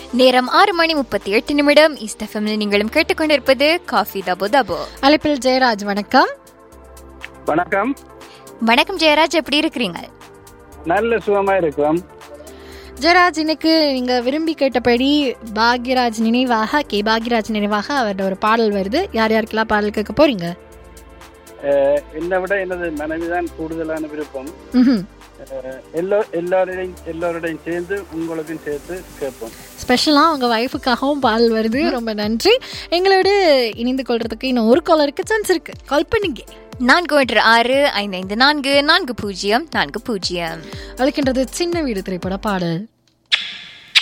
நேரம் ஆறு மணி முப்பத்தி எட்டு நிமிடம் இஸ்டஃபம்ல நீங்களும் கேட்டுக்கொண்டிருப்பது காஃபி தபோ தபோ அழைப்பில் ஜெயராஜ் வணக்கம் வணக்கம் வணக்கம் ஜெயராஜ் எப்படி இருக்கிறீங்க நல்ல சுகமா இருக்கும் ஜெயராஜ் இன்னைக்கு நீங்க விரும்பி கேட்டபடி பாக்யராஜ் நினைவாக கே பாக்யராஜ் நினைவாக அவரோட ஒரு பாடல் வருது யார் யாருக்கெல்லாம் பாடல் கேட்க போறீங்க அஹ், என்னை விட எனது மனைவிதான் கூடுதலான விருப்பம் ம்ஹும். அஹ், எல்லா எல்லாரோடையும் எல்லாரோடையும் சேர்ந்து உங்களுக்கும் சேர்த்து கேட்போம் ஸ்பெஷலாக உங்கள் ஒய்ஃபுக்காகவும் பாடல் வருது ரொம்ப நன்றி எங்களோடு இணைந்து கொள்றதுக்கு இன்னும் ஒரு காலருக்கு சான்ஸ் இருக்கு கால் பண்ணுங்க நான்கு ஒன்று ஆறு ஐந்து ஐந்து நான்கு நான்கு பூஜ்ஜியம் நான்கு பூஜ்ஜியம் அழைக்கின்றது சின்ன வீடு திரைப்பட பாடல்